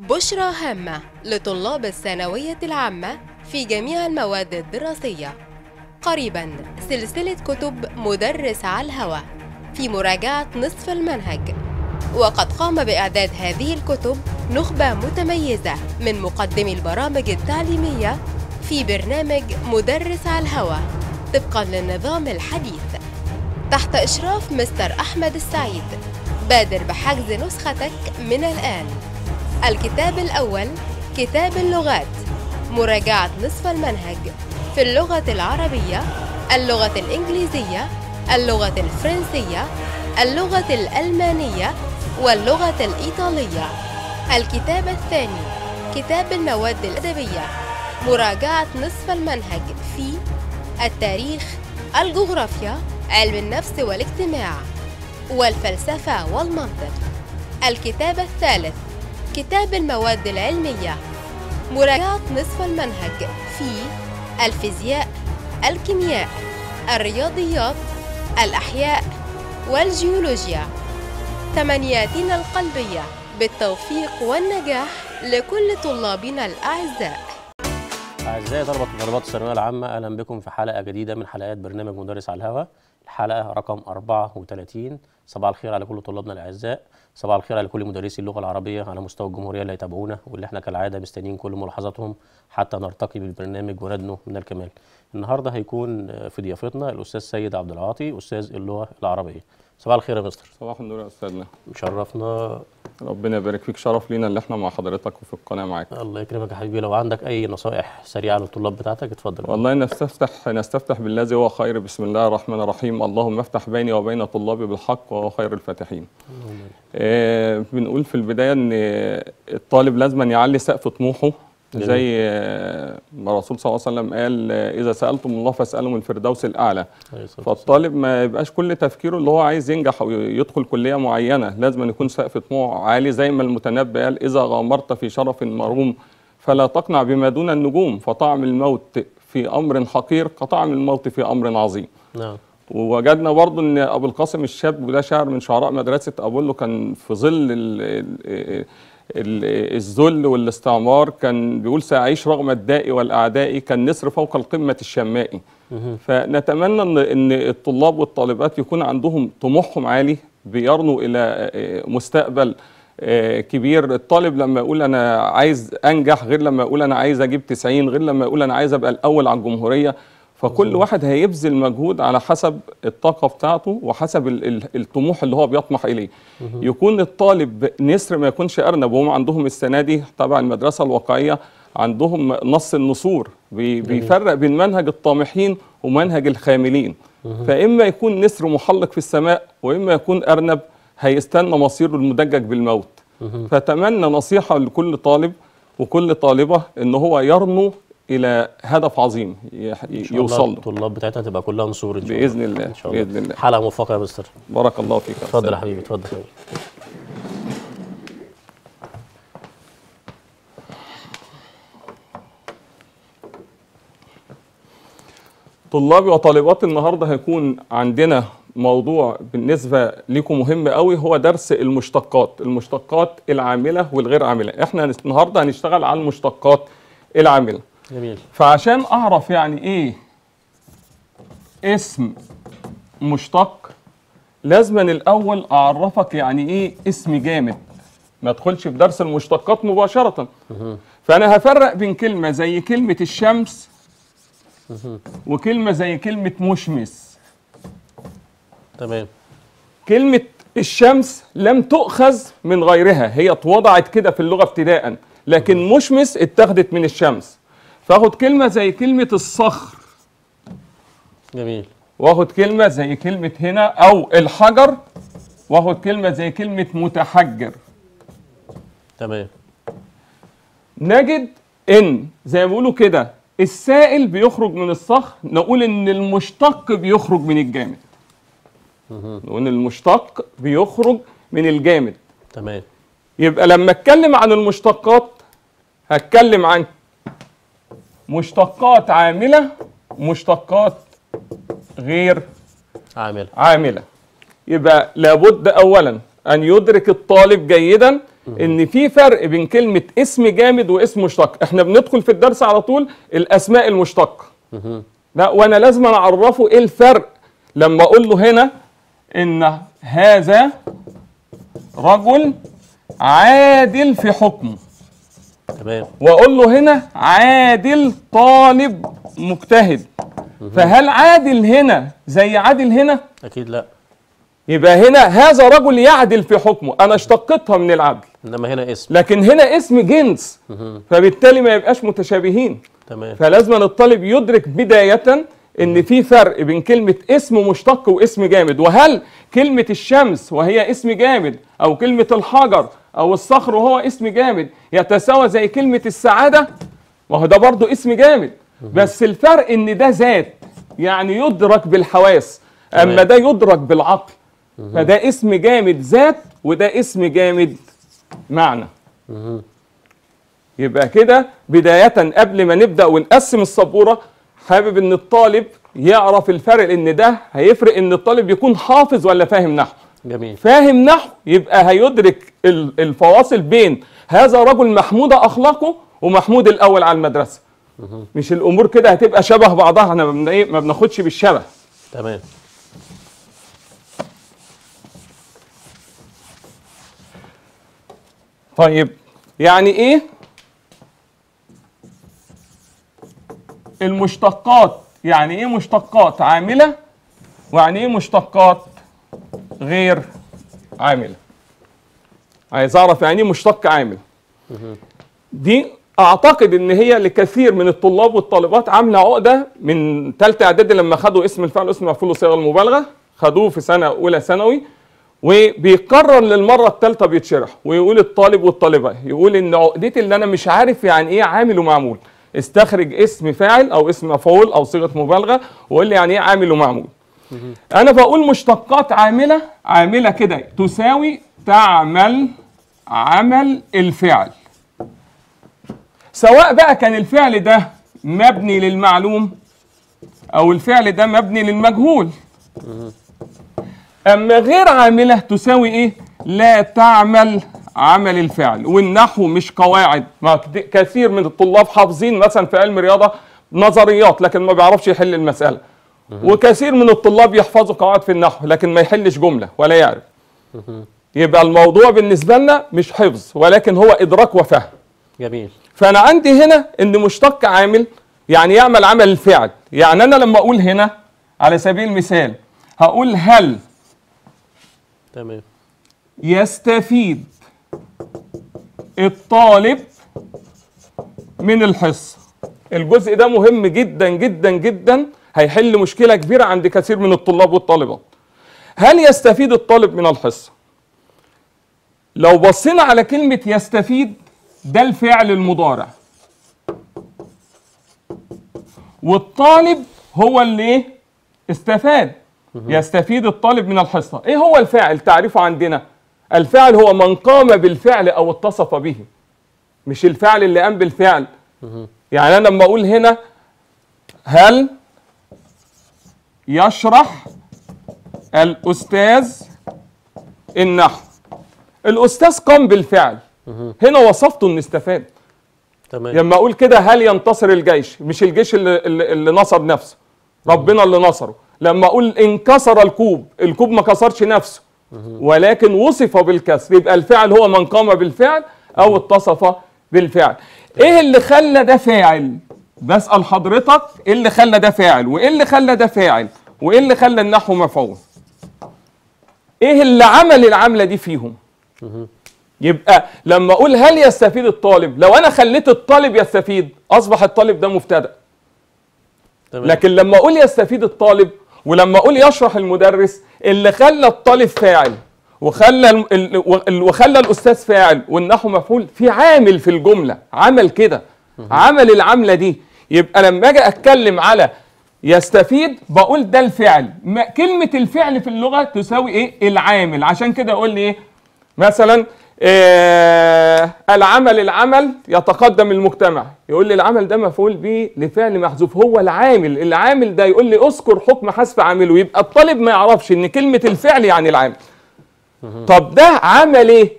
بشرى هامة لطلاب الثانوية العامة في جميع المواد الدراسية قريبا سلسلة كتب مدرس على الهوى في مراجعة نصف المنهج وقد قام بإعداد هذه الكتب نخبة متميزة من مقدمي البرامج التعليمية في برنامج مدرس على الهوى طبقا للنظام الحديث تحت إشراف مستر أحمد السعيد بادر بحجز نسختك من الآن الكتاب الأول كتاب اللغات مراجعة نصف المنهج في اللغة العربية اللغة الإنجليزية اللغة الفرنسية اللغة الألمانية واللغة الإيطالية الكتاب الثاني كتاب المواد الأدبية مراجعة نصف المنهج في التاريخ الجغرافيا علم النفس والاجتماع والفلسفة والمنطق الكتاب الثالث كتاب المواد العلمية مراجعة نصف المنهج في الفيزياء الكيمياء الرياضيات الأحياء والجيولوجيا تمنياتنا القلبية بالتوفيق والنجاح لكل طلابنا الأعزاء أعزائي طلبة وطالبات الثانوية العامة أهلا بكم في حلقة جديدة من حلقات برنامج مدرس على الهواء الحلقة رقم 34 صباح الخير على كل طلابنا الأعزاء صباح الخير على كل مدرسي اللغة العربية على مستوى الجمهورية اللي يتابعونا واللي احنا كالعادة مستنيين كل ملاحظاتهم حتى نرتقي بالبرنامج وندنو من الكمال النهاردة هيكون في ضيافتنا الأستاذ سيد عبد العاطي أستاذ اللغة العربية صباح الخير يا مستر صباح النور يا استاذنا مشرفنا ربنا يبارك فيك شرف لينا اللي احنا مع حضرتك وفي القناه معاك الله يكرمك يا حبيبي لو عندك أي نصائح سريعة للطلاب بتاعتك اتفضل والله نستفتح نستفتح بالذي هو خير بسم الله الرحمن الرحيم اللهم افتح بيني وبين طلابي بالحق وهو خير الفاتحين آه بنقول في البدايه ان الطالب لازم يعلي سقف طموحه جميل. زي آه، ما الرسول صلى الله عليه وسلم قال آه، اذا سالتم الله فاسالوا من الفردوس الاعلى عليه الصلاة والسلام. فالطالب ما يبقاش كل تفكيره اللي هو عايز ينجح او يدخل كليه معينه لازم أن يكون سقف طموحه عالي زي ما المتنبي قال اذا غامرت في شرف مروم فلا تقنع بما دون النجوم فطعم الموت في امر حقير كطعم الموت في امر عظيم نعم ووجدنا برضو ان ابو القاسم الشاب وده شاعر من شعراء مدرسه ابولو كان في ظل ال ال ال الذل والاستعمار كان بيقول ساعيش رغم الداء والاعداء كالنسر فوق القمه الشماء فنتمنى ان ان الطلاب والطالبات يكون عندهم طموحهم عالي بيرنوا الى مستقبل آه، كبير الطالب لما يقول انا عايز انجح غير لما يقول انا عايز اجيب 90 غير لما يقول انا عايز ابقى الاول على الجمهوريه فكل واحد هيبذل مجهود على حسب الطاقه بتاعته وحسب ال- ال- الطموح اللي هو بيطمح اليه يكون الطالب نسر ما يكونش ارنب وهم عندهم السنه دي تبع المدرسه الواقعيه عندهم نص النسور بي- بيفرق بين منهج الطامحين ومنهج الخاملين فاما يكون نسر محلق في السماء واما يكون ارنب هيستنى مصيره المدجج بالموت فاتمنى نصيحه لكل طالب وكل طالبه ان هو يرنو الى هدف عظيم يح- إن شاء الله يوصل له الطلاب بتاعتنا تبقى كلها نصور إن شاء الله باذن الله إن شاء الله باذن الله حلقة موفقة يا مستر بارك الله فيك يا اتفضل يا أستاذ. حبيبي اتفضل يا حبيبي طلابي وطالباتي النهارده هيكون عندنا موضوع بالنسبه لكم مهم قوي هو درس المشتقات المشتقات العامله والغير عامله احنا النهارده هنشتغل على المشتقات العامله جميل فعشان اعرف يعني ايه اسم مشتق لازم الاول اعرفك يعني ايه اسم جامد ما ادخلش في درس المشتقات مباشره فانا هفرق بين كلمه زي كلمه الشمس وكلمه زي كلمه مشمس تمام كلمة الشمس لم تؤخذ من غيرها هي اتوضعت كده في اللغة ابتداء لكن مشمس اتخذت من الشمس فاخد كلمة زي كلمة الصخر جميل واخد كلمة زي كلمة هنا أو الحجر واخد كلمة زي كلمة متحجر تمام نجد ان زي ما بيقولوا كده السائل بيخرج من الصخر نقول ان المشتق بيخرج من الجامد نقول ان المشتق بيخرج من الجامد تمام يبقى لما اتكلم عن المشتقات هتكلم عن مشتقات عاملة ومشتقات غير عامل عاملة يبقى لابد أولا أن يدرك الطالب جيدا ان في فرق بين كلمه اسم جامد واسم مشتق احنا بندخل في الدرس على طول الاسماء المشتقه لا وانا لازم اعرفه ايه الفرق لما اقول له هنا ان هذا رجل عادل في حكمه تمام واقول له هنا عادل طالب مجتهد فهل عادل هنا زي عادل هنا اكيد لا يبقى هنا هذا رجل يعدل في حكمه انا اشتقتها من العدل انما هنا اسم لكن هنا اسم جنس فبالتالي ما يبقاش متشابهين تمام فلازم الطالب يدرك بداية ان في فرق بين كلمة اسم مشتق واسم جامد وهل كلمة الشمس وهي اسم جامد او كلمة الحجر او الصخر وهو اسم جامد يتساوى زي كلمة السعادة وهو ده برضو اسم جامد بس الفرق ان ده ذات يعني يدرك بالحواس اما تمام. ده يدرك بالعقل فده اسم جامد ذات وده اسم جامد معنى يبقى كده بداية قبل ما نبدأ ونقسم السبورة حابب ان الطالب يعرف الفرق ان ده هيفرق ان الطالب يكون حافظ ولا فاهم نحو جميل فاهم نحو يبقى هيدرك ال- الفواصل بين هذا رجل محمود اخلاقه ومحمود الاول على المدرسه مش الامور كده هتبقى شبه بعضها احنا ما بن- إيه، ما بناخدش بالشبه تمام طيب يعني ايه المشتقات يعني ايه مشتقات عامله ويعني ايه مشتقات غير عامله عايز اعرف يعني ايه مشتق عامل دي اعتقد ان هي لكثير من الطلاب والطالبات عامله عقده من ثالثه اعدادي لما خدوا اسم الفعل واسم المفعول وصيغه المبالغه خدوه في سنه اولى ثانوي وبيكرر للمره الثالثه بيتشرح ويقول الطالب والطالبه يقول ان عقدتي اللي انا مش عارف يعني ايه عامل ومعمول استخرج اسم فاعل او اسم مفعول او صيغه مبالغه وقول لي يعني ايه عامل ومعمول انا بقول مشتقات عامله عامله كده تساوي تعمل عمل الفعل سواء بقى كان الفعل ده مبني للمعلوم او الفعل ده مبني للمجهول اما غير عامله تساوي ايه لا تعمل عمل الفعل والنحو مش قواعد ما كت- كثير من الطلاب حافظين مثلا في علم الرياضه نظريات لكن ما بيعرفش يحل المساله وكثير من الطلاب يحفظوا قواعد في النحو لكن ما يحلش جمله ولا يعرف يبقى الموضوع بالنسبه لنا مش حفظ ولكن هو ادراك وفهم جميل فانا عندي هنا ان مشتق عامل يعني يعمل عمل الفعل يعني انا لما اقول هنا على سبيل المثال هقول هل تمام يستفيد الطالب من الحصه الجزء ده مهم جدا جدا جدا هيحل مشكله كبيره عند كثير من الطلاب والطالبات هل يستفيد الطالب من الحصه لو بصينا على كلمه يستفيد ده الفعل المضارع والطالب هو اللي إيه؟ استفاد يستفيد الطالب من الحصه ايه هو الفاعل تعريفه عندنا الفاعل هو من قام بالفعل او اتصف به مش الفعل اللي قام بالفعل يعني انا لما اقول هنا هل يشرح الاستاذ النحو الاستاذ قام بالفعل هنا وصفته ان استفاد تمام لما اقول كده هل ينتصر الجيش مش الجيش اللي, اللي, اللي نصر نفسه ربنا اللي نصره لما اقول انكسر الكوب الكوب ما كسرش نفسه ولكن وصف بالكسر يبقى الفعل هو من قام بالفعل او اتصف بالفعل ايه اللي خلى ده فاعل بسأل حضرتك ايه اللي خلى ده فاعل وايه اللي خلى ده فاعل وايه اللي خلى النحو مفعول ايه اللي عمل العملة دي فيهم يبقى لما اقول هل يستفيد الطالب لو انا خليت الطالب يستفيد اصبح الطالب ده مبتدا تمام لكن لما اقول يستفيد الطالب ولما اقول يشرح المدرس اللي خلى الطالب فاعل وخلى ال- ال- ال- وخلى الاستاذ فاعل والنحو مفعول في عامل في الجمله عمل كده عمل العمله دي يبقى لما اجي اتكلم على يستفيد بقول ده الفعل ما كلمه الفعل في اللغه تساوي ايه العامل عشان كده اقول لي ايه مثلا آه العمل العمل يتقدم المجتمع يقول لي العمل ده مفعول به لفعل محذوف هو العامل العامل ده يقول لي اذكر حكم حذف عامله يبقى الطالب ما يعرفش ان كلمه الفعل يعني العامل طب ده عمل ايه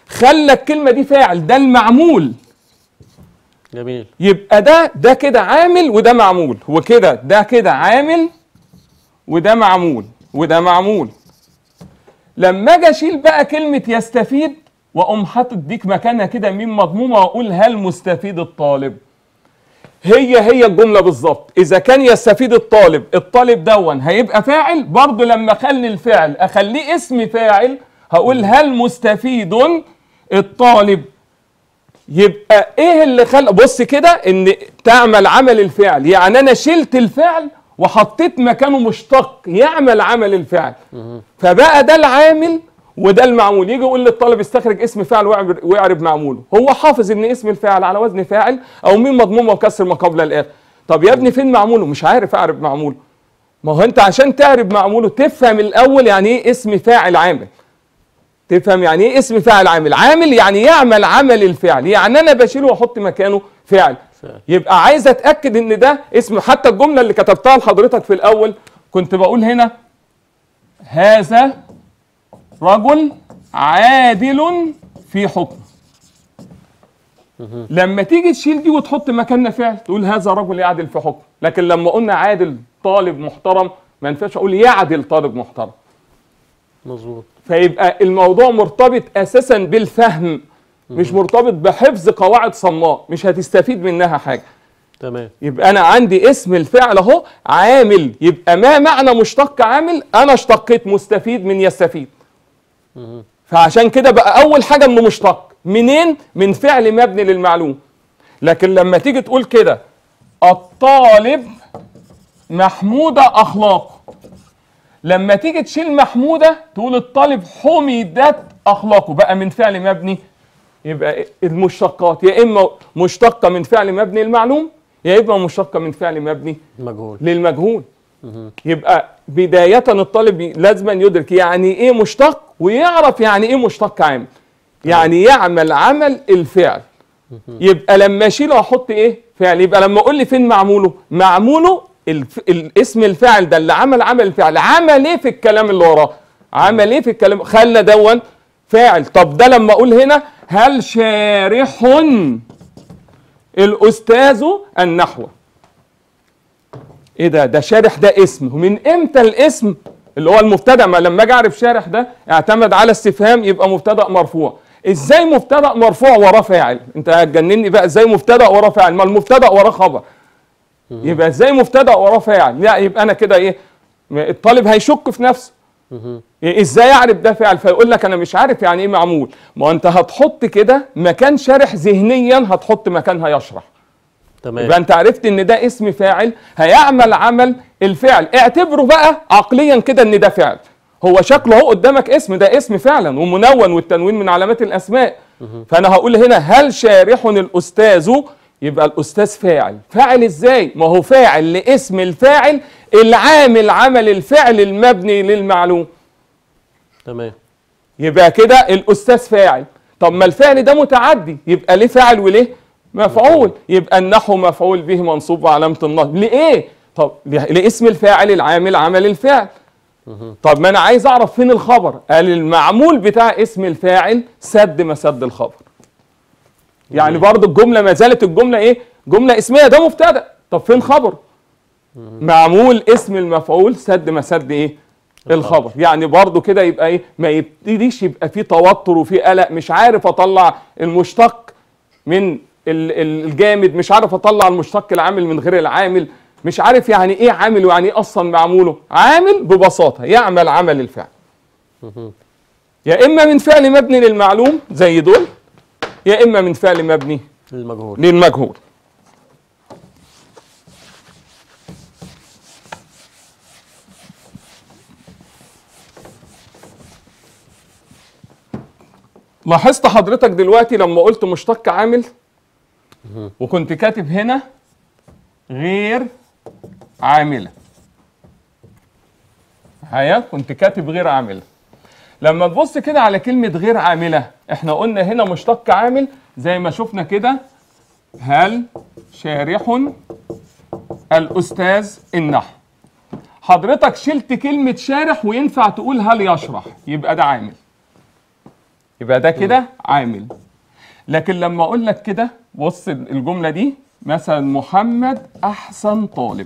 خلى الكلمه دي فاعل ده المعمول جميل يبقى ده ده كده عامل وده معمول هو كده ده كده عامل وده معمول وده معمول لما اجي اشيل بقى كلمه يستفيد واقوم حاطط ديك مكانها كده ميم مضمومه واقول هل مستفيد الطالب هي هي الجمله بالظبط اذا كان يستفيد الطالب الطالب دون هيبقى فاعل برضه لما اخلي الفعل اخليه اسم فاعل هقول هل مستفيد الطالب يبقى ايه اللي خلق بص كده ان تعمل عمل الفعل يعني انا شلت الفعل وحطيت مكانه مشتق يعمل عمل الفعل فبقى ده العامل وده المعمول يجي يقول للطالب استخرج اسم فاعل واعرب- واعرب معموله هو حافظ ان اسم الفاعل على وزن فاعل او ميم مضمومه وكسر ما قبل الاخر طب يا ابني فين معموله مش عارف اعرب معموله ما هو انت عشان تعرب معموله تفهم الاول يعني ايه اسم فاعل عامل تفهم يعني ايه اسم فاعل عامل عامل يعني يعمل عمل الفعل يعني انا بشيله واحط مكانه فعل فعل. يبقى عايز اتاكد ان ده اسم حتى الجمله اللي كتبتها لحضرتك في الاول كنت بقول هنا هذا رجل عادل في حكم لما تيجي تشيل دي وتحط مكاننا فعل تقول هذا رجل يعدل في حكم لكن لما قلنا عادل طالب محترم ما ينفعش اقول يعدل طالب محترم مظبوط فيبقى الموضوع مرتبط اساسا بالفهم مش مرتبط بحفظ قواعد صماء مش هتستفيد منها حاجه تمام يبقى انا عندي اسم الفعل اهو عامل يبقى ما معنى مشتق عامل انا اشتقيت مستفيد من يستفيد فعشان كده بقى اول حاجه انه مشتق منين من فعل مبني للمعلوم لكن لما تيجي تقول كده الطالب محمودة أخلاقه لما تيجي تشيل محمودة تقول الطالب حمدت أخلاقه بقى من فعل مبني يبقى المشتقات يا إما مشتقة من فعل مبني المعلوم يا إما مشتقة من فعل مبني مجهول للمجهول يبقى بداية الطالب لازم يدرك يعني ايه مشتق ويعرف يعني ايه مشتق عامل يعني يعمل عمل الفعل يبقى لما اشيله واحط ايه فعل يبقى لما اقول لي فين معموله معموله الف... الاسم الفاعل ده اللي عمل عمل الفعل عمل ايه في الكلام اللي وراه عمل ايه في الكلام خلى دون فاعل طب ده لما اقول هنا هل شارح الاستاذ النحو ايه ده ده شارح ده اسم ومن امتى الاسم اللي هو المبتدا ما لما اجي اعرف شارح ده اعتمد على استفهام يبقى مبتدا مرفوع ازاي مبتدا مرفوع وراه فاعل انت هتجنني بقى ازاي مبتدا وراه فاعل ما المبتدا وراه خبر يبقى ازاي مبتدا وراه فاعل لا يبقى انا كده ايه الطالب هيشك في نفسه إيه ازاي اعرف ده فعل فيقول لك انا مش عارف يعني ايه معمول ما انت هتحط كده مكان شارح ذهنيا هتحط مكانها يشرح يبقى تمام انت عرفت ان ده اسم فاعل هيعمل عمل الفعل اعتبره بقى عقليا كده ان ده فعل هو شكله اهو قدامك اسم ده اسم فعلا ومنون والتنوين من علامات الاسماء فانا هقول هنا هل شارح الاستاذ يبقى الاستاذ فاعل فاعل ازاي ما هو فاعل لاسم الفاعل العامل عمل الفعل المبني للمعلوم تمام يبقى كده الاستاذ فاعل طب ما الفعل ده متعدي يبقى ليه فاعل وليه مفعول يبقى النحو مفعول به منصوب وعلامه النصب لايه طب ل- لاسم الفاعل العامل عمل الفعل طب ما انا عايز اعرف فين الخبر قال المعمول بتاع اسم الفاعل سد مسد الخبر يعني برضو الجمله ما زالت الجمله ايه جمله اسميه ده مبتدا طب فين خبر معمول اسم المفعول سد مسد ايه الخبر يعني برضو كده يبقى ايه ما يبتديش يبقى فيه توتر وفيه قلق مش عارف اطلع المشتق من ال- ال- الجامد مش عارف اطلع المشتق العامل من غير العامل مش عارف يعني ايه عامل ويعني ايه اصلا معموله عامل ببساطه يعمل عمل الفعل يا اما من فعل مبني للمعلوم زي دول يا اما من فعل مبني المجهول للمجهول لاحظت حضرتك دلوقتي لما قلت مشتق عامل وكنت كاتب هنا غير عاملة هيا كنت كاتب غير عاملة لما تبص كده على كلمة غير عاملة احنا قلنا هنا مشتق عامل زي ما شفنا كده هل شارح الأستاذ النحو حضرتك شلت كلمة شارح وينفع تقول هل يشرح يبقى ده عامل يبقى ده كده عامل لكن لما اقول لك كده بص الجمله دي مثلا محمد احسن طالب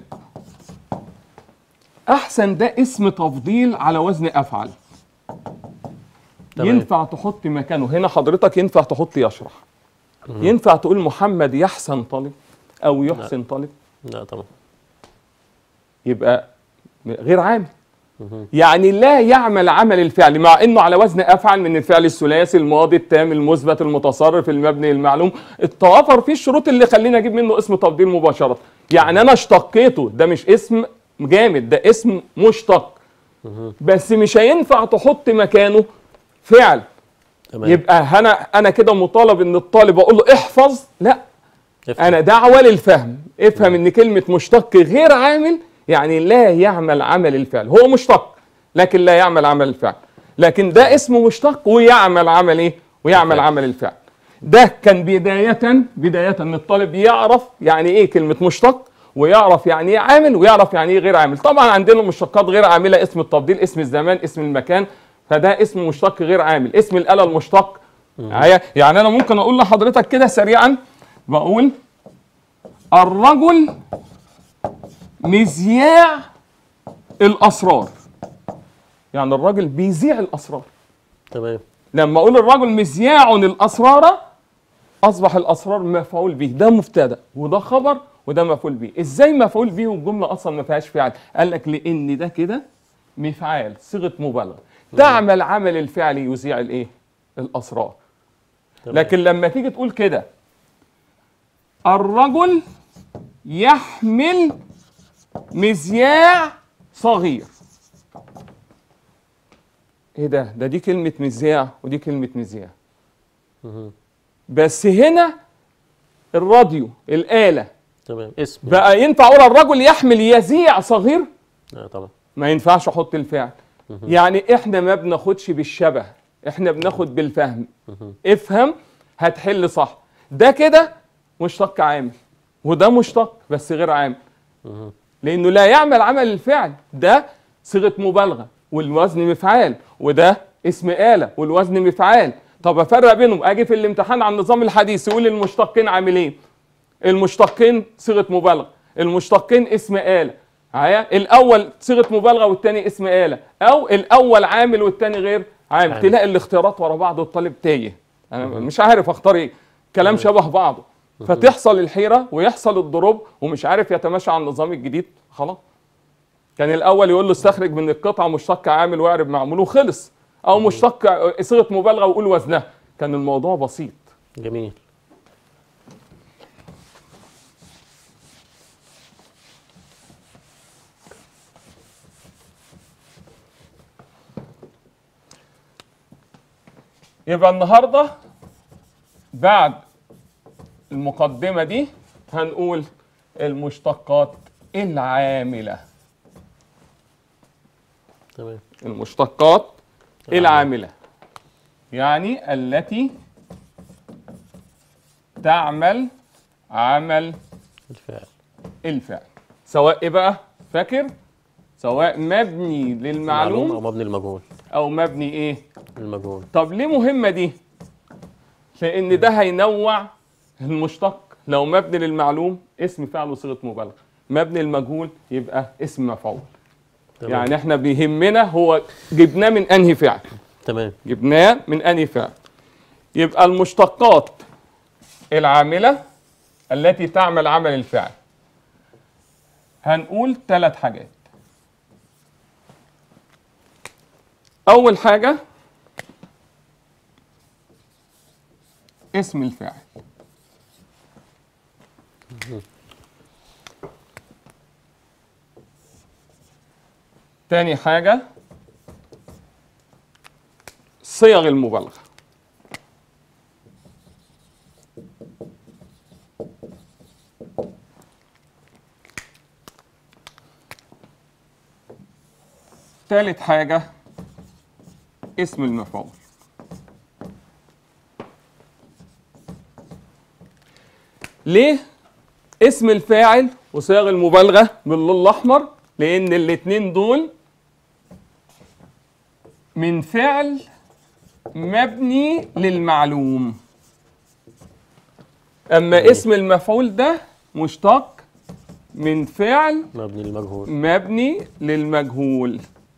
احسن ده اسم تفضيل على وزن افعل تمام. ينفع تحط مكانه هنا حضرتك ينفع تحط يشرح ينفع تقول محمد يحسن طالب او يحسن طالب لا طبعا يبقى غير عامل يعني لا يعمل عمل الفعل مع انه على وزن افعل من الفعل الثلاثي الماضي التام المثبت المتصرف المبني المعلوم التوافر فيه الشروط اللي خليني اجيب منه اسم تفضيل مباشره يعني انا اشتقيته ده مش اسم جامد ده اسم مشتق بس مش هينفع تحط مكانه فعل تمام يبقى انا انا كده مطالب ان الطالب اقول له احفظ لا افهم. انا دعوه للفهم افهم ان كلمه مشتق غير عامل يعني لا يعمل عمل الفعل هو مشتق لكن لا يعمل عمل الفعل لكن ده اسمه مشتق ويعمل عمل ايه ويعمل الفعل. عمل الفعل ده كان بداية بداية ان الطالب يعرف يعني ايه كلمة مشتق ويعرف يعني ايه عامل ويعرف يعني ايه غير عامل طبعا عندنا مشتقات غير عاملة اسم التفضيل اسم الزمان اسم المكان فده اسم مشتق غير عامل اسم الآلة المشتق معايا؟ يعني انا ممكن اقول لحضرتك كده سريعا بقول الرجل مذياع الاسرار يعني الراجل بيذيع الاسرار تمام لما اقول الرجل مذياع الاسرار اصبح الاسرار مفعول به ده مبتدا وده خبر وده مفعول به ازاي مفعول به والجمله اصلا ما فيهاش فعل قال لك لان ده كده مفعال صيغه مبالغه تعمل عمل الفعل يذيع الايه الاسرار تمام. لكن لما تيجي تقول كده الرجل يحمل مذياع صغير ايه ده ده دي كلمة مذياع ودي كلمة مذياع بس هنا الراديو الآلة تمام اسم بقى ينفع اقول الرجل يحمل يذيع صغير لا طبعا ما ينفعش احط الفعل يعني احنا ما بناخدش بالشبه احنا بناخد بالفهم افهم هتحل صح ده كده مشتق عامل وده مشتق بس غير عامل لانه لا يعمل عمل الفعل ده صيغه مبالغه والوزن مفعال وده اسم آلة والوزن مفعال طب افرق بينهم اجي في الامتحان على النظام الحديث يقول المشتقين عاملين المشتقين صيغه مبالغه المشتقين اسم آلة معايا الاول صيغه مبالغه والثاني اسم آلة او الاول عامل والثاني غير عامل عامل. تلاقي الاختيارات ورا بعض والطالب تايه انا مش عارف اختار ايه كلام شبه بعضه فتحصل الحيره ويحصل الضروب ومش عارف يتماشى على النظام الجديد خلاص كان الاول يقول له استخرج من القطعه مشتق عامل واعرب معمول وخلص او مشتق صيغه مبالغه وقول وزنها كان الموضوع بسيط جميل يبقى النهارده بعد المقدمه دي هنقول المشتقات العامله تمام المشتقات العامله يعني التي تعمل عمل الفعل الفعل سواء ايه بقى فاكر سواء مبني معلوم للمعلوم او مبني المجهول او مبني ايه المجهول طب ليه مهمة دي؟ لأن ده هينوع المشتق لو مبني للمعلوم اسم فعل وصيغة مبالغة مبني المجهول يبقى اسم مفعول تمام يعني احنا بيهمنا هو جبناه من انهي فعل تمام جبناه من انهي فعل يبقى المشتقات العاملة التي تعمل عمل الفعل هنقول ثلاث حاجات أول حاجة اسم الفاعل تاني حاجة صيغ المبالغة تالت حاجة اسم المفعول ليه اسم الفاعل وصيغ المبالغة باللون الأحمر لأن الاتنين دول من فعل مبني للمعلوم اما اسم المفعول ده مشتق من فعل مبني للمجهول مبني للمجهول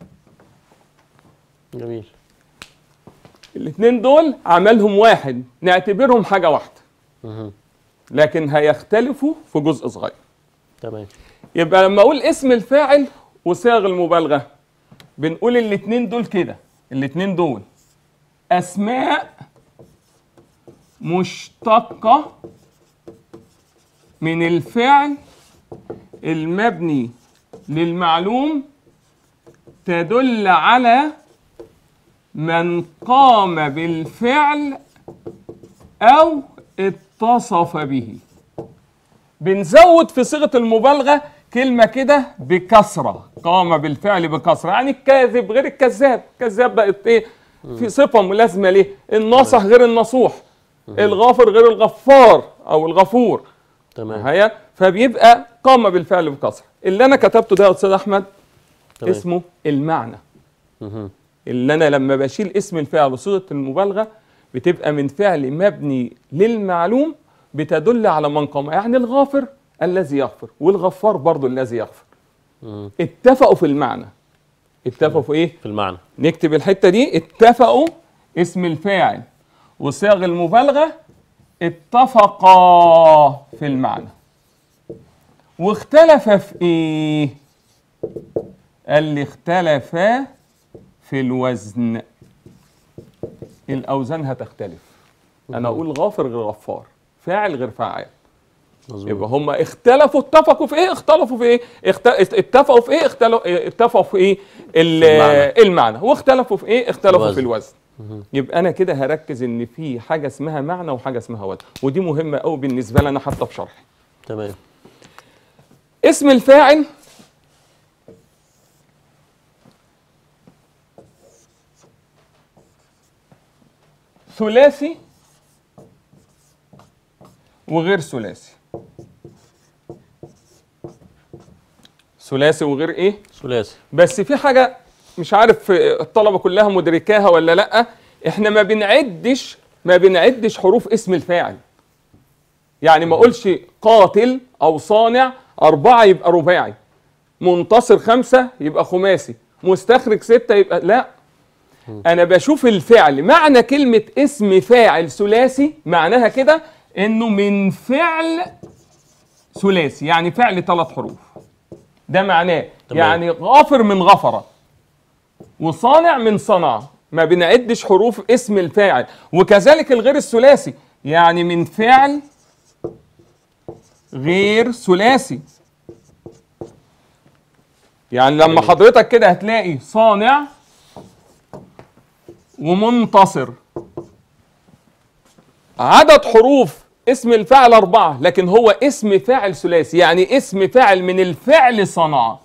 جميل الاثنين دول عملهم واحد نعتبرهم حاجة واحدة مهم. لكن هيختلفوا في جزء صغير تمام يبقى لما اقول اسم الفاعل وصيغ المبالغة بنقول الاثنين دول كده الاثنين دول اسماء مشتقة من الفعل المبني للمعلوم تدل على من قام بالفعل او اتصف به بنزود في صيغه المبالغه كلمه كده بكسره قام بالفعل بكسره يعني الكاذب غير الكذاب الكذاب بقت ايه في صفه ملازمه ليه الناصح غير النصوح الغافر غير الغفار او الغفور تمام هيا فبيبقى قام بالفعل بكسره اللي انا كتبته ده يا استاذ احمد تمام. اسمه المعنى مهم. اللي انا لما بشيل اسم الفعل وصيغه المبالغه بتبقى من فعل مبني للمعلوم بتدل على من قام يعني الغافر الذي يغفر والغفار برضو الذي يغفر مم. اتفقوا في المعنى اتفقوا في ايه في المعنى نكتب الحته دي اتفقوا اسم الفاعل وصيغ المبالغه اتفقا في المعنى واختلف في ايه قال لي اختلفا في الوزن الاوزان هتختلف انا اقول غافر غير غفار فاعل غير فاعل مظبوط يبقى هم اختلفوا اتفقوا في ايه اختلفوا في ايه اخت... اتفقوا في ايه اختلوا اتفقوا في ايه ال- المعنى. المعنى واختلفوا في ايه اختلفوا الوزن. في الوزن يبقى انا كده هركز ان في حاجه اسمها معنى وحاجه اسمها وزن ودي مهمه قوي بالنسبه لي انا حتى في شرحي تمام اسم الفاعل ثلاثي وغير ثلاثي ثلاثي وغير ايه ثلاثي بس في حاجه مش عارف الطلبه كلها مدركاها ولا لا احنا ما بنعدش ما بنعدش حروف اسم الفاعل يعني ما اقولش قاتل او صانع اربعه يبقى رباعي منتصر خمسه يبقى خماسي مستخرج سته يبقى لا انا بشوف الفعل معنى كلمه اسم فاعل ثلاثي معناها كده انه من فعل ثلاثي يعني فعل ثلاث حروف ده معناه تمام. يعني غافر من غفر وصانع من صنع ما بنعدش حروف اسم الفاعل وكذلك الغير الثلاثي يعني من فعل غير ثلاثي يعني لما حضرتك كده هتلاقي صانع ومنتصر عدد حروف اسم الفاعل أربعة لكن هو اسم فاعل ثلاثي يعني اسم فاعل من الفعل صنع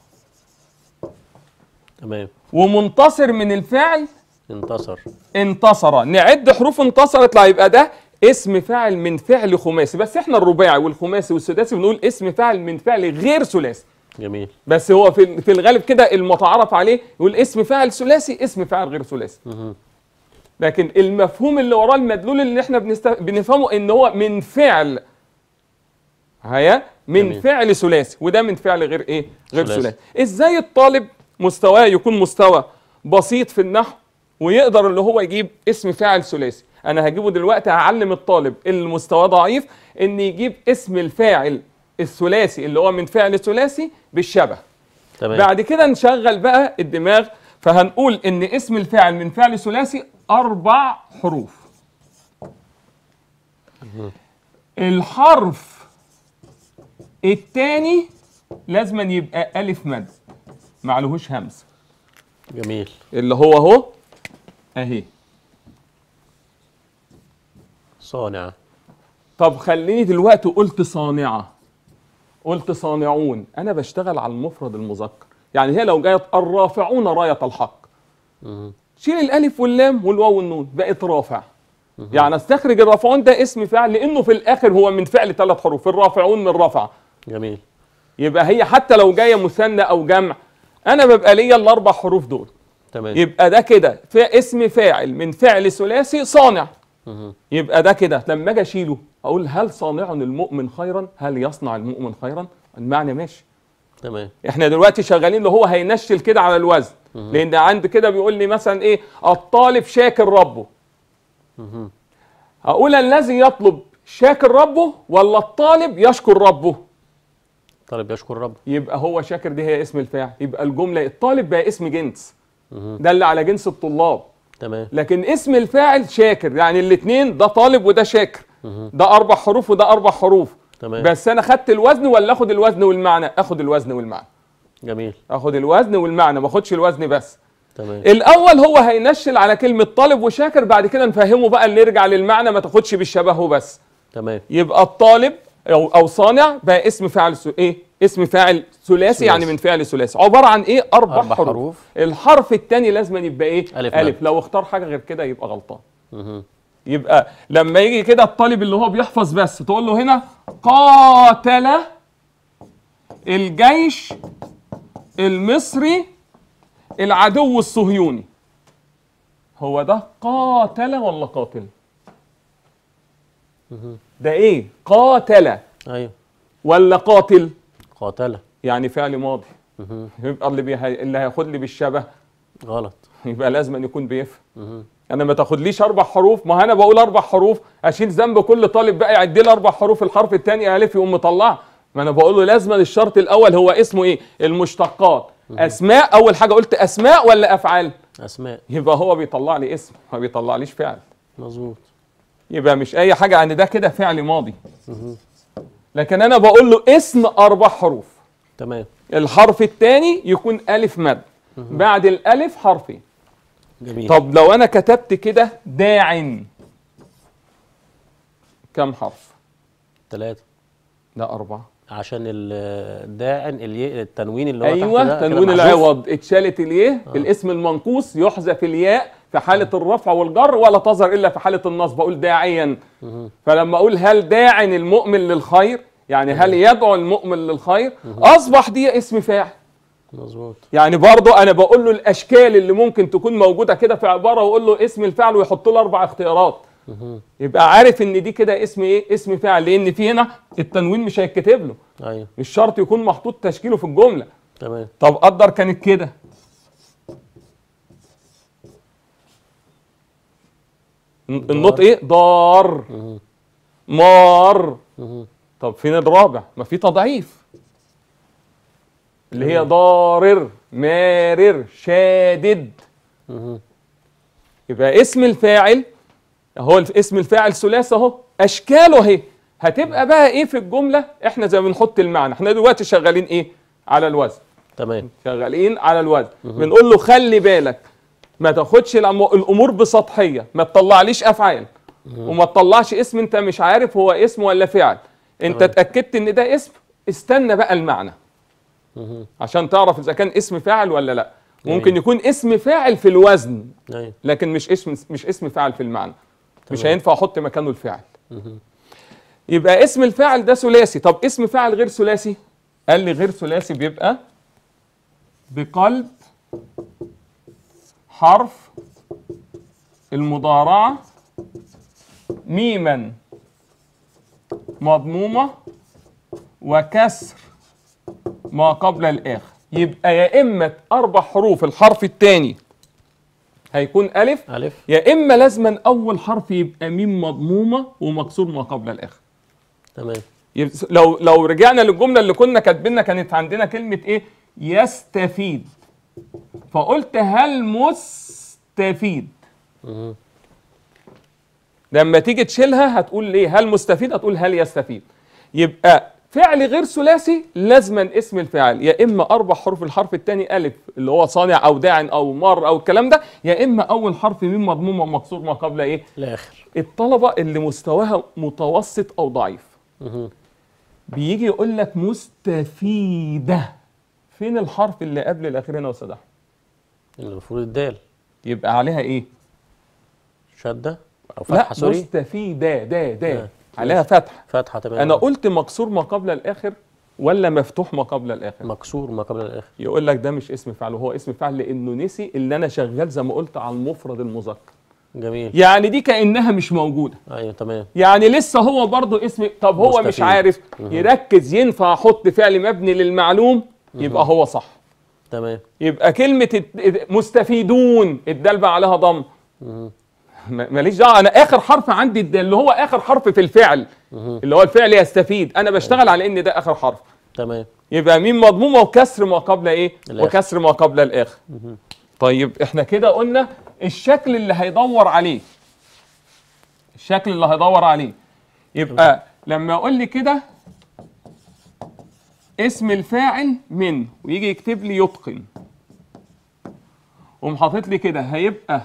تمام ومنتصر من الفعل انتصر انتصر نعد حروف انتصر يطلع يبقى ده اسم فاعل من فعل خماسي بس احنا الرباعي والخماسي والسداسي بنقول اسم فاعل من فعل غير ثلاثي جميل بس هو في في الغالب كده المتعارف عليه يقول اسم فاعل ثلاثي اسم فاعل غير ثلاثي مهم. لكن المفهوم اللي وراه المدلول اللي احنا بنست... بنفهمه ان هو من فعل هيا من جميل. فعل ثلاثي وده من فعل غير ايه غير ثلاثي. ثلاثي ازاي الطالب مستواه يكون مستوى بسيط في النحو ويقدر اللي هو يجيب اسم فاعل ثلاثي انا هجيبه دلوقتي هعلم الطالب اللي مستواه ضعيف ان يجيب اسم الفاعل الثلاثي اللي هو من فعل ثلاثي بالشبه تمام بعد كده نشغل بقى الدماغ فهنقول ان اسم الفاعل من فعل ثلاثي اربع حروف الحرف الثاني لازما يبقى الف مد معلهوش همزه جميل اللي هو اهو اهي صانع طب خليني دلوقتي قلت صانعه قلت صانعون انا بشتغل على المفرد المذكر يعني هي لو جايه الرافعون رايه الحق مهم. شيل الالف واللام والواو والنون بقت رافع يعني استخرج الرافعون ده اسم فاعل لانه في الاخر هو من فعل ثلاث حروف الرافعون من رفع جميل يبقى هي حتى لو جايه مثنى او جمع انا ببقى ليا الاربع حروف دول تمام يبقى ده كده في اسم فاعل من فعل ثلاثي صانع مهم. يبقى ده كده لما اجي اشيله اقول هل صانع المؤمن خيرا هل يصنع المؤمن خيرا المعنى ماشي تمام احنا دلوقتي شغالين اللي هو هينشل كده على الوزن لان عند كده بيقول لي مثلا ايه الطالب شاكر ربه مهم. اقول الذي يطلب شاكر ربه ولا الطالب يشكر ربه طالب يشكر رب يبقى هو شاكر دي هي اسم الفاعل يبقى الجمله الطالب بقى اسم جنس مهم. ده اللي على جنس الطلاب تمام لكن اسم الفاعل شاكر يعني الاثنين ده طالب وده شاكر مهم. ده اربع حروف وده اربع حروف تمام بس انا خدت الوزن ولا اخد الوزن والمعنى اخد الوزن والمعنى جميل اخد الوزن والمعنى ما اخدش الوزن بس تمام الاول هو هينشل على كلمه طالب وشاكر بعد كده نفهمه بقى اللي يرجع للمعنى ما تاخدش بالشبه بس تمام يبقى الطالب او او صانع بقى اسم فاعل سو ايه اسم فاعل ثلاثي يعني ثلاثي. من فعل ثلاثي عباره عن ايه اربع, أربع حروف. حروف. الحرف الثاني لازم يبقى ايه ألف الف مد. لو اختار حاجه غير كده يبقى غلطان مهم. يبقى لما يجي كده الطالب اللي هو بيحفظ بس تقول له هنا قاتل الجيش المصري العدو الصهيوني هو ده قاتل ولا قاتل مهم. ده ايه قاتل ايوه ولا قاتل قاتله يعني فعل ماضي مهم. يبقى اللي بيه... اللي هياخد لي بالشبه غلط يبقى لازم أن يكون بيفهم مهم. انا ما تاخدليش اربع حروف ما انا بقول اربع حروف اشيل ذنب كل طالب بقى يعد لي اربع حروف الحرف الثاني الف يقوم مطلع ما انا بقول له لازم الشرط الاول هو اسمه ايه المشتقات اسماء اول حاجه قلت اسماء ولا افعال اسماء يبقى هو بيطلع لي اسم ما بيطلعليش فعل مظبوط يبقى مش اي حاجه عن ده كده فعل ماضي مهم. لكن انا بقول له اسم اربع حروف تمام الحرف الثاني يكون الف مد بعد الالف حرفين جميل طب لو انا كتبت كده داع كم حرف ثلاثة ده أربعة عشان ال- الداعن الياء التنوين اللي هو تحت أيوة ده كده تنوين محذوف. العوض اتشالت اليه الاسم المنقوص يحذف الياء في حالة الرفع والجر ولا تظهر إلا في حالة النصب أقول داعيا مهم. فلما أقول هل داعن المؤمن للخير يعني هل يدعو المؤمن للخير أصبح دي اسم فاعل مظبوط يعني برضه انا بقول له الاشكال اللي ممكن تكون موجوده كده في عباره واقول له اسم الفعل ويحط له اربع اختيارات مهم. يبقى عارف ان دي كده اسم ايه اسم فعل لان في هنا التنوين مش هيتكتب له ايوه مش شرط يكون محطوط تشكيله في الجمله تمام طب قدر كانت كده النطق ايه دار مهم. مار مهم. طب فين الرابع ما في تضعيف اللي هي ضارر مارر شادد مهم. يبقى اسم الفاعل اهو الف- اسم الفاعل ثلاثي اهو اشكاله اهي هتبقى بقى ايه في الجمله احنا زي ما بنحط المعنى احنا دلوقتي شغالين ايه على الوزن تمام شغالين على الوزن بنقول له خلي بالك ما تاخدش الأمو- الامور بسطحيه ما تطلعليش افعال وما تطلعش اسم انت مش عارف هو اسم ولا فعل انت تمام. اتاكدت ان ده اسم استنى بقى المعنى مهم. عشان تعرف اذا كان اسم فاعل ولا لا جميل. ممكن يكون اسم فاعل في الوزن ايوه لكن مش اسم مش اسم فاعل في المعنى مش تمام. هينفع احط مكانه الفعل مهم. يبقى اسم الفاعل ده ثلاثي طب اسم فاعل غير ثلاثي قال لي غير ثلاثي بيبقى بقلب حرف المضارعة ميما مضمومة وكسر ما قبل الآخر يبقى يا إما أربع حروف الحرف الثاني هيكون ألف الف يا إما لازما أول حرف يبقى ميم مضمومة ومكسور ما قبل الآخر تمام يبس- لو لو رجعنا للجمله اللي كنا كاتبينها كانت عندنا كلمه ايه يستفيد فقلت هل مستفيد مهم. لما تيجي تشيلها هتقول ليه هل مستفيد هتقول هل يستفيد يبقى فعل غير ثلاثي لازما اسم الفاعل يا اما اربع حروف الحرف الثاني الف اللي هو صانع او داع او مر او الكلام ده يا اما اول حرف ميم مضمومه مكسور ما قبل ايه الاخر الطلبه اللي مستواها متوسط او ضعيف مهم. بيجي يقول لك مستفيدة فين الحرف اللي قبل الأخير هنا يا أستاذ أحمد؟ المفروض الدال يبقى عليها إيه؟ شده او لا فتحه سوري مستفيدة دا دا آه. عليها فتحة فتحه تمام أنا قلت مكسور ما قبل الآخر ولا مفتوح ما قبل الاخر مكسور ما قبل الاخر يقول لك ده مش اسم فعل وهو اسم فعل لانه نسي اللي انا شغال زي ما قلت على المفرد المذكر جميل يعني دي كانها مش موجوده ايوه تمام يعني لسه هو برضو اسم طب هو مش مستفيد. عارف يركز ينفع احط فعل مبني للمعلوم يبقى هو صح تمام يبقى كلمة الت- مستفيدون الدال بقى عليها ضم مهم. ما- ماليش دعوه انا اخر حرف عندي الدال اللي هو اخر حرف في الفعل اللي هو الفعل يستفيد انا بشتغل على ان ده اخر حرف تمام يبقى ميم مضمومه وكسر ما قبل ايه الآخر. وكسر ما قبل الاخر طيب احنا كده قلنا الشكل اللي هيدور عليه الشكل اللي هيدور عليه يبقى لما اقول لي كده اسم الفاعل من ويجي يكتب لي يتقن قوم حاطط لي كده هيبقى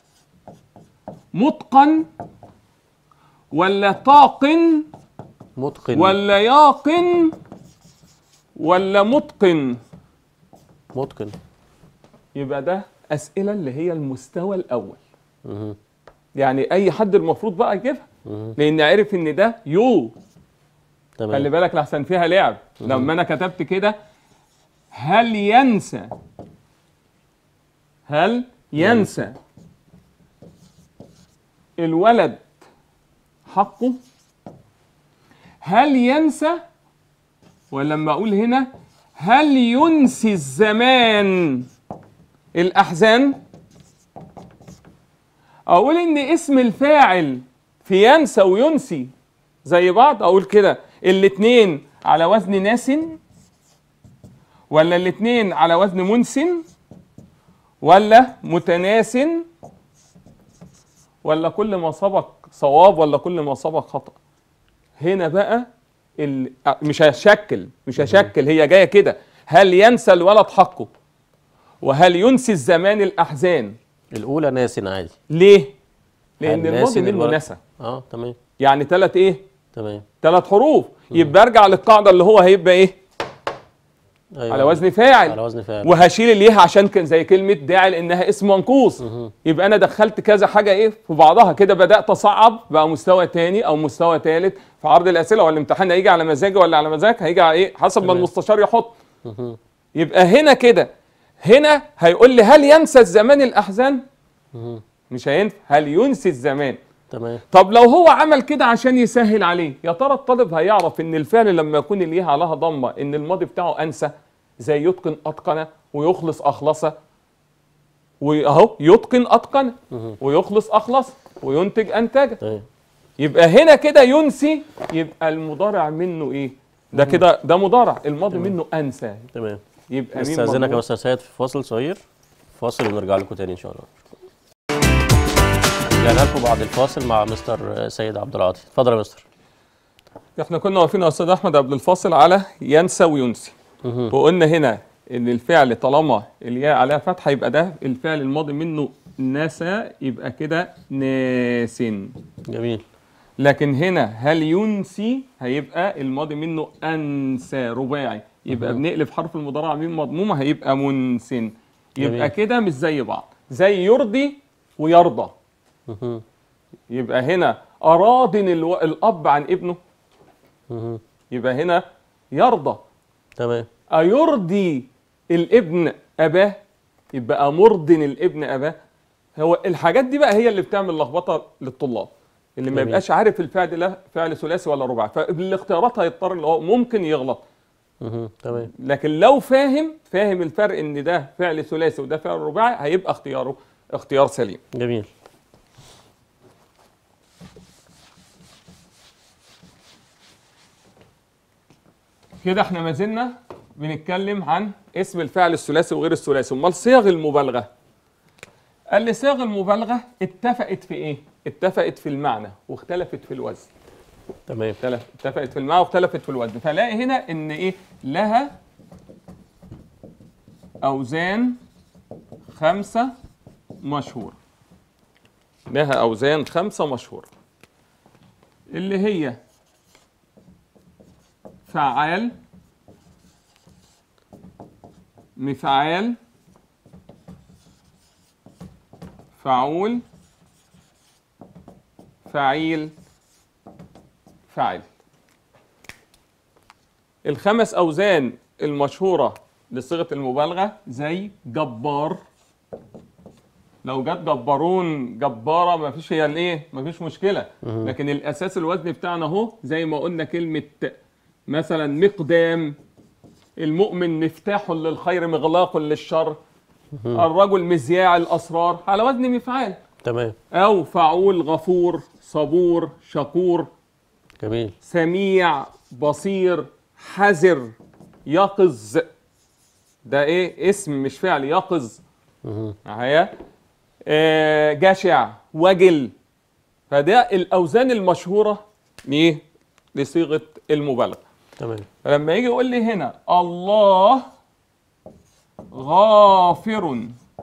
متقن ولا طاقن متقن ولا ياقن ولا متقن متقن يبقى ده اسئله اللي هي المستوى الاول مهم. يعني اي حد المفروض بقى يجيبها مهم. لان عرف ان ده يو خلي تمام بالك لحسن فيها لعب لما انا كتبت كده هل ينسى هل ينسى الولد حقه هل ينسى ولما اقول هنا هل ينسي الزمان الاحزان اقول ان اسم الفاعل في ينسى وينسي زي بعض اقول كده الاتنين على وزن ناس ولا الاتنين على وزن منسن ولا متناس ولا كل ما سبق صواب ولا كل ما سبق خطأ هنا بقى ال... آه، مش هشكل مش هشكل هي جايه كده هل ينسى الولد حقه وهل ينسي الزمان الاحزان الاولى ناس عادي ليه لان هل الماضي ناسي منه الولد؟ نسى اه تمام يعني ثلاث ايه تمام ثلاث حروف يبقى ارجع للقاعده اللي هو هيبقى ايه ايوه على وزن فاعل على وزن فعل وهشيل اليه عشان كان زي كلمه داعي لانها اسم منقوص يبقى انا دخلت كذا حاجه ايه في بعضها كده بدات اصعب بقى مستوى تاني او مستوى ثالث في عرض الاسئله ولا الامتحان هيجي على مزاجي ولا على مزاجك هيجي على ايه حسب ما تمام. المستشار يحط مهم. يبقى هنا كده هنا هيقول لي هل ينسى الزمان الاحزان مهم. مش هينفع هل ينسي الزمان تمام طب لو هو عمل كده عشان يسهل عليه يا ترى الطالب هيعرف ان الفعل لما يكون اليه عليها ضمه ان الماضي بتاعه انسى زي يتقن اتقن ويخلص اخلص واهو يتقن اتقن ويخلص اخلص وينتج انتج تمام يبقى هنا كده ينسي يبقى المضارع منه ايه ده كده ده مضارع الماضي منه انسى تمام يبقى مين استاذنك يا مضمون؟ استاذ سيد في فاصل صغير فاصل ونرجع لكم تاني ان شاء الله رجعنا لكم بعد الفاصل مع مستر سيد عبد العاطي اتفضل يا مستر احنا كنا واقفين يا استاذ احمد قبل الفاصل على ينسى وينسي مهم. وقلنا هنا ان الفعل طالما الياء عليها فتحه يبقى ده الفعل الماضي منه نسى يبقى كده ناس جميل لكن هنا هل ينسي هيبقى الماضي منه انسى رباعي يبقى بنقلب حرف المضارع ميم مضمومه هيبقى منسن جميل. يبقى كده مش زي بعض زي يرضي ويرضى مهم. يبقى هنا ارادن الو... الاب عن ابنه مهم. يبقى هنا يرضى تمام أيرضي الابن أباه يبقى مرضن الابن أباه هو الحاجات دي بقى هي اللي بتعمل لخبطة للطلاب اللي ما جميل. يبقاش عارف الفعل ده فعل ثلاثي ولا رباعي فالاختيارات هيضطر اللي هو ممكن يغلط مهم. تمام لكن لو فاهم فاهم الفرق ان ده فعل ثلاثي وده فعل رباعي هيبقى اختياره اختيار سليم جميل كده احنا ما زلنا بنتكلم عن اسم الفعل الثلاثي وغير الثلاثي امال صيغ المبالغه قال لي صيغ المبالغه اتفقت في ايه اتفقت في المعنى واختلفت في الوزن تمام اختلف اتفقت في المعنى واختلفت في الوزن فلاقي هنا ان ايه لها اوزان خمسه مشهوره لها اوزان خمسه مشهوره اللي هي فعال مفعال فعول فعيل فاعل الخمس اوزان المشهوره لصيغه المبالغه زي جبار لو جت جبارون جباره ما فيش هي الايه ما فيش مشكله لكن الاساس الوزن بتاعنا اهو زي ما قلنا كلمه مثلا مقدام المؤمن مفتاح للخير مغلاق للشر الرجل مذياع الاسرار على وزن مفعال تمام او فعول غفور صبور شكور جميل سميع بصير حذر يقظ ده ايه اسم مش فعل يقظ مهم. معايا آه جشع وجل فده الاوزان المشهوره ليه لصيغه المبالغه تمام فلما يجي يقول لي هنا الله غافر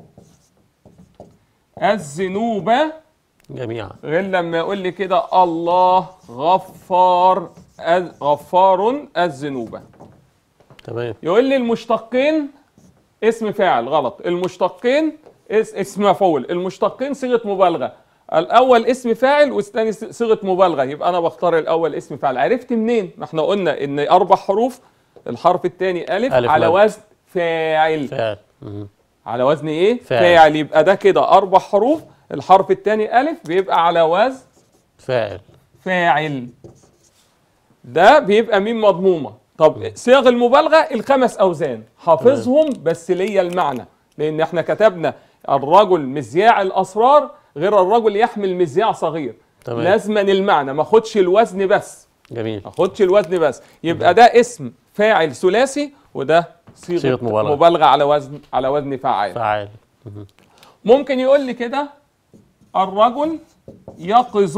الذنوب جميعا غير لما يقول لي كده الله غفار غفار الذنوب تمام يقول لي المشتقين اسم فاعل غلط المشتقين اس اسم مفعول المشتقين صيغه مبالغه الاول اسم فاعل والثاني س- صيغه مبالغه يبقى انا بختار الاول اسم فاعل عرفت منين ما احنا قلنا ان اربع حروف الحرف الثاني الف, ألف على مد. وزن فاعل فعل مهم. على وزن ايه فاعل. فاعل يبقى ده كده اربع حروف الحرف الثاني الف بيبقى على وزن فاعل فاعل ده بيبقى ميم مضمومه طب صيغ المبالغه الخمس اوزان حافظهم بس ليا المعنى لان احنا كتبنا الرجل مذياع الاسرار غير الرجل يحمل مذياع صغير تمام. لازما المعنى ما اخدش الوزن بس جميل ما اخدش الوزن بس يبقى ده اسم فاعل ثلاثي وده صيغه, صيغة مبالغة. مبالغه على وزن على وزن فاعل فعال مهم. ممكن يقول لي كده الرجل يقظ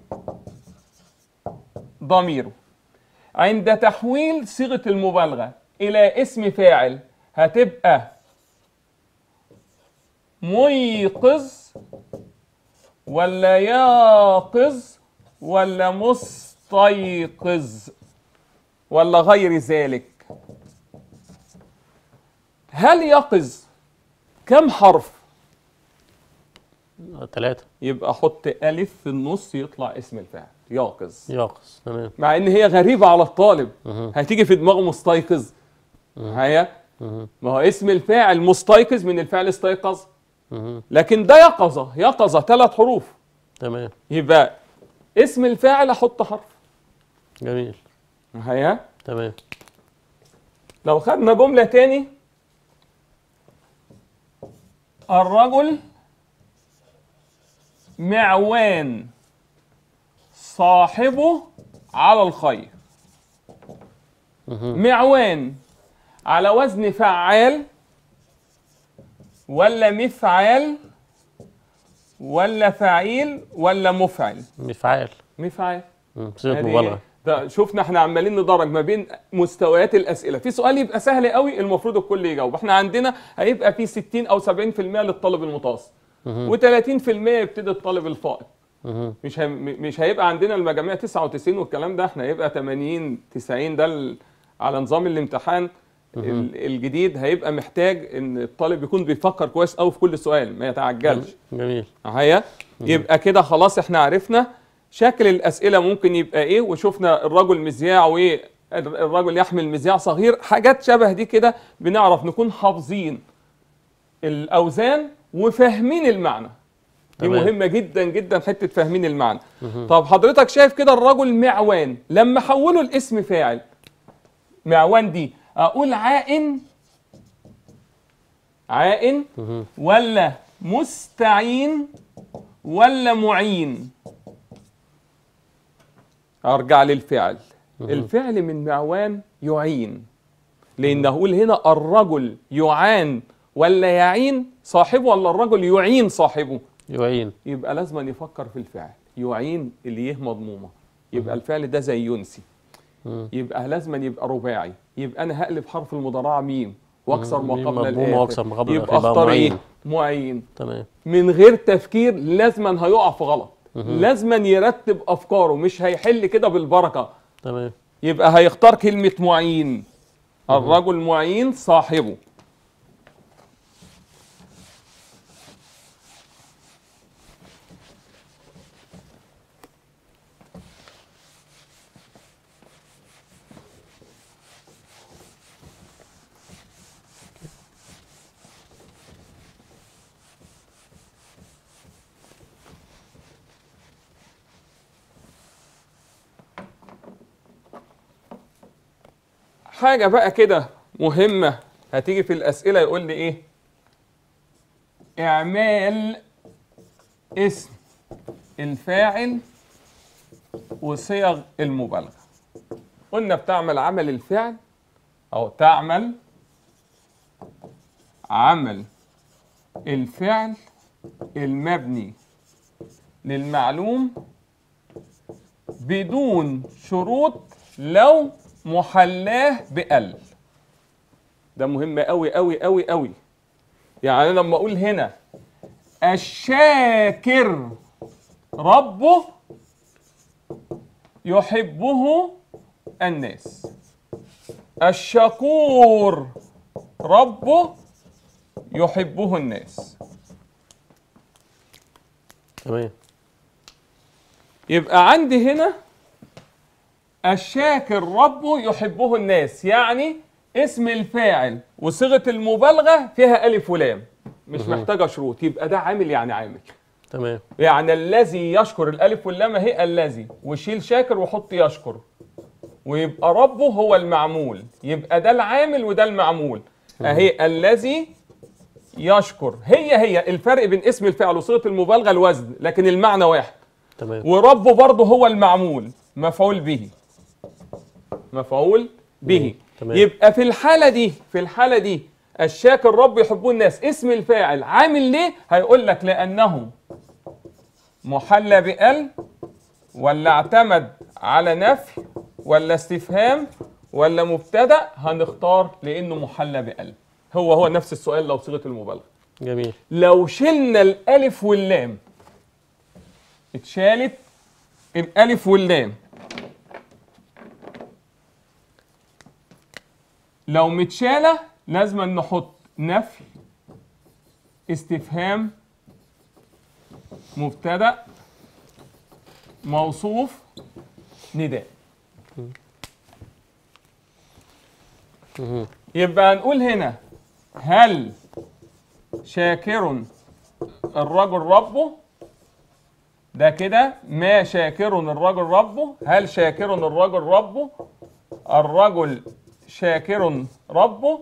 ضميره عند تحويل صيغة المبالغة إلى اسم فاعل هتبقى ميقظ ولا ياقظ ولا مستيقظ ولا غير ذلك هل يقظ كم حرف ثلاثة يبقى حط ألف في النص يطلع اسم الفاعل ياقظ ياقص تمام مع ان هي غريبة على الطالب مهم. هتيجي في دماغه مستيقظ معايا مهم. ما هو اسم الفاعل مستيقظ من الفعل استيقظ مهم. لكن ده يقظة يقظة ثلاث حروف تمام يبقى اسم الفاعل احط حرف جميل معايا تمام لو خدنا جملة تاني الرجل معوان صاحبه على الخير مهم. معوان على وزن فعال ولا مفعال ولا فعيل ولا مفعل مفعال مفعال مم. صيغة يعني مبالغة ده شفنا احنا عمالين ندرج ما بين مستويات الاسئله في سؤال يبقى سهل قوي المفروض الكل يجاوب احنا عندنا هيبقى في 60 او 70% للطالب المتوسط و30% يبتدي الطالب الفائق مهم. مش هي... مش هيبقى عندنا المجاميع 99 والكلام ده احنا هيبقى 80 90 ده ال... على نظام الامتحان ال- الجديد هيبقى محتاج ان الطالب يكون بيفكر كويس قوي في كل سؤال ما يتعجلش جميل معايا يبقى كده خلاص احنا عرفنا شكل الاسئله ممكن يبقى ايه وشفنا الرجل مذياع وايه الر- الرجل يحمل مذياع صغير حاجات شبه دي كده بنعرف نكون حافظين الاوزان وفاهمين المعنى دي تمام. مهمه جدا جدا حته فاهمين المعنى طب حضرتك شايف كده الرجل معوان لما حوله الاسم فاعل معوان دي اقول عائن عائن مهم. ولا مستعين ولا معين ارجع للفعل الفعل من معوان يعين لان اقول هنا الرجل يعان ولا يعين صاحبه ولا الرجل يعين صاحبه يعين يبقى لازم يفكر في الفعل يعين اللي يه مضمومه يبقى الفعل ده زي ينسي مم. يبقى لازم يبقى رباعي يبقى انا هقلب حرف المضارعه ميم واكسر ما ميم قبل مضمومة الاخر وأكسر ما قبل يبقى الآخر، يبقى اختار ايه معين. معين تمام من غير تفكير لازما هيقع في غلط لازما يرتب افكاره مش هيحل كده بالبركه تمام يبقى هيختار كلمه معين الرجل معين صاحبه حاجة بقى كده مهمة هتيجي في الأسئلة يقول لي إيه؟ إعمال اسم الفاعل وصيغ المبالغة قلنا بتعمل عمل الفعل أو تعمل عمل الفعل المبني للمعلوم بدون شروط لو محلاه بال ده مهم قوي قوي قوي قوي يعني أنا لما اقول هنا الشاكر ربه يحبه الناس الشكور ربه يحبه الناس تمام يبقى عندي هنا الشاكر ربه يحبه الناس يعني اسم الفاعل وصيغه المبالغه فيها الف ولام مش محتاجه شروط يبقى ده عامل يعني عامل تمام يعني الذي يشكر الالف واللام هي الذي وشيل شاكر وحط يشكر ويبقى ربه هو المعمول يبقى ده العامل وده المعمول اهي الذي يشكر هي هي الفرق بين اسم الفعل وصيغه المبالغه الوزن لكن المعنى واحد تمام وربه برضه هو المعمول مفعول به مفعول به تمام. يبقى في الحالة دي في الحالة دي الشاكر رب يحبون الناس اسم الفاعل عامل ليه هيقول لك لأنه محلى بأل ولا اعتمد على نفي ولا استفهام ولا مبتدأ هنختار لأنه محلى بأل هو هو نفس السؤال لو صيغة المبالغة جميل لو شلنا الألف واللام اتشالت الألف واللام لو متشالة لازم نحط نفي استفهام مبتدأ موصوف نداء مهم. يبقى هنقول هنا هل شاكر الرجل ربه ده كده ما شاكر الرجل ربه هل شاكر الرجل ربه الرجل شاكر ربه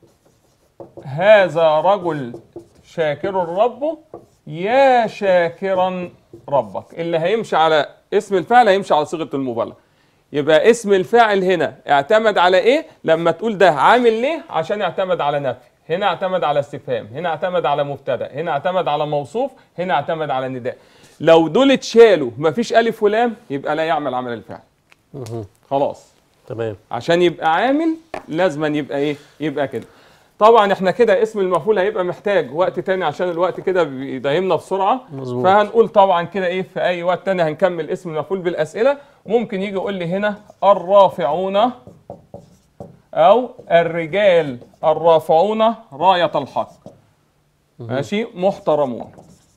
هذا رجل شاكر ربه يا شاكرا ربك اللي هيمشي على اسم الفعل هيمشي على صيغه المبالغه يبقى اسم الفاعل هنا اعتمد على ايه لما تقول ده عامل ليه عشان اعتمد على نفي هنا اعتمد على استفهام هنا اعتمد على مبتدا هنا اعتمد على موصوف هنا اعتمد على نداء لو دول اتشالوا مفيش الف ولام يبقى لا يعمل عمل الفعل مهم. خلاص تمام عشان يبقى عامل لازما يبقى ايه يبقى كده طبعا احنا كده اسم المفعول هيبقى محتاج وقت تاني عشان الوقت كده بيدايمنا بسرعه مظبوط. فهنقول طبعا كده ايه في اي وقت تاني هنكمل اسم المفعول بالاسئله ممكن يجي يقول لي هنا الرافعون او الرجال الرافعون رايه الحق ماشي محترمون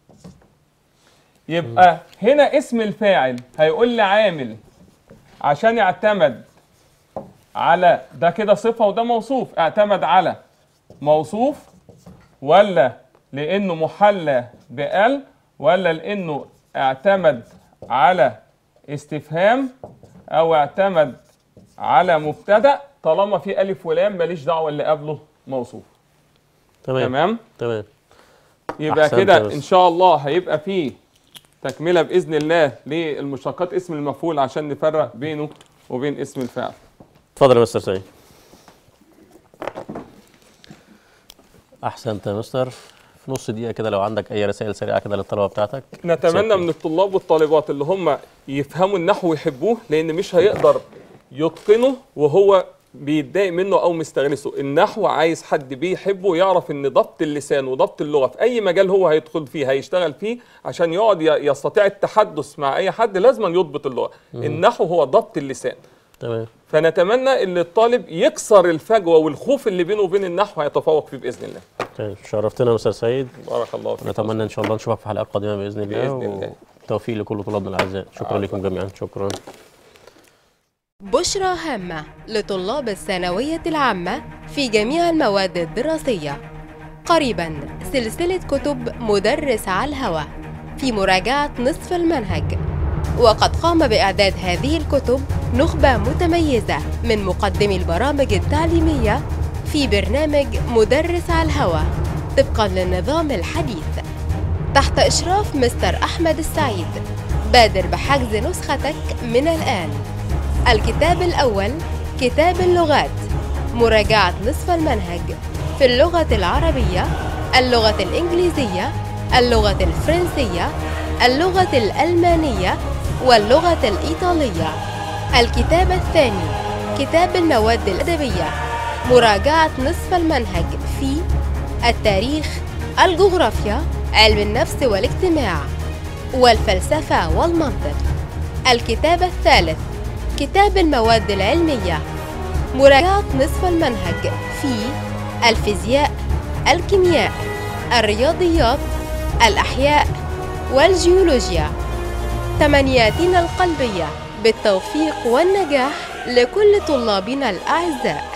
يبقى هنا اسم الفاعل هيقول لي عامل عشان يعتمد على ده كده صفة وده موصوف اعتمد على موصوف ولا لأنه محلى بأل ولا لأنه اعتمد على استفهام أو اعتمد على مبتدأ طالما في ألف ولام ماليش دعوة اللي قبله موصوف تمام تمام تمام يبقى أحسنت يا كده مستر. إن شاء الله هيبقى فيه تكملة بإذن الله للمشتقات اسم المفعول عشان نفرق بينه وبين اسم الفاعل اتفضل يا مستر سعيد احسنت يا مستر في نص دقيقه كده لو عندك اي رسائل سريعه كده للطلبه بتاعتك نتمنى شكراً. من الطلاب والطالبات اللي هم يفهموا النحو ويحبوه لان مش هيقدر يتقنه وهو بيتضايق منه او مستغلسه النحو عايز حد بيحبه يعرف ان ضبط اللسان وضبط اللغه في اي مجال هو هيدخل فيه هيشتغل فيه عشان يقعد ي- يستطيع التحدث مع اي حد لازم يضبط اللغه النحو هو ضبط اللسان تمام فنتمنى ان الطالب يكسر الفجوه والخوف اللي بينه وبين النحو هيتفوق فيه باذن الله طيب شرفتنا يا مستر سعيد بارك الله فيك نتمنى ان شاء الله نشوفك في حلقات قادمه باذن الله بإذن الله. والتوفيق لكل طلابنا الاعزاء شكرا لكم جميعا شكرا بشرى هامة لطلاب الثانوية العامة في جميع المواد الدراسية قريبا سلسلة كتب مدرس على الهوى في مراجعة نصف المنهج وقد قام بإعداد هذه الكتب نخبة متميزة من مقدمي البرامج التعليمية في برنامج مدرس على الهوى طبقا للنظام الحديث تحت إشراف مستر أحمد السعيد بادر بحجز نسختك من الآن الكتاب الأول كتاب اللغات مراجعة نصف المنهج في اللغة العربية اللغة الإنجليزية اللغة الفرنسية اللغة الألمانية واللغة الإيطالية الكتاب الثاني كتاب المواد الأدبية مراجعة نصف المنهج في التاريخ الجغرافيا علم النفس والاجتماع والفلسفة والمنطق الكتاب الثالث كتاب المواد العلمية مراجعة نصف المنهج في الفيزياء الكيمياء الرياضيات الأحياء والجيولوجيا تمنياتنا القلبية بالتوفيق والنجاح لكل طلابنا الأعزاء